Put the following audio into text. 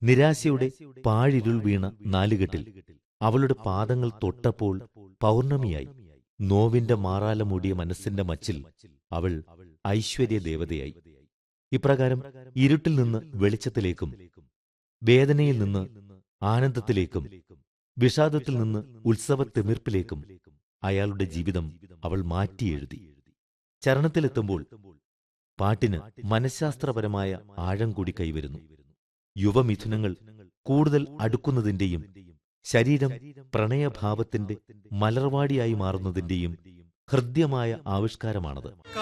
നിരാശയുടെ പാഴിരുൾ വീണ നാലുകെട്ടിൽ അവളുടെ പാദങ്ങൾ തൊട്ടപ്പോൾ പൗർണമിയായി നോവിന്റെ മാറാല മൂടിയ മനസ്സിന്റെ മച്ചിൽ അവൾ ഐശ്വര്യ ദേവതയായി ഇപ്രകാരം ഇരുട്ടിൽ നിന്ന് വെളിച്ചത്തിലേക്കും വേദനയിൽ നിന്ന് ആനന്ദത്തിലേക്കും വിഷാദത്തിൽ നിന്ന് ഉത്സവ തിമിർപ്പിലേക്കും അയാളുടെ ജീവിതം അവൾ മാറ്റിയെഴുതി ചരണത്തിലെത്തുമ്പോൾ പാട്ടിന് മനഃശാസ്ത്രപരമായ ആഴം കൂടി കൈവരുന്നു യുവമിഥുനങ്ങൾ കൂടുതൽ അടുക്കുന്നതിന്റെയും ശരീരം പ്രണയഭാവത്തിന്റെ മലർവാടിയായി മാറുന്നതിന്റെയും ഹൃദ്യമായ ആവിഷ്കാരമാണത്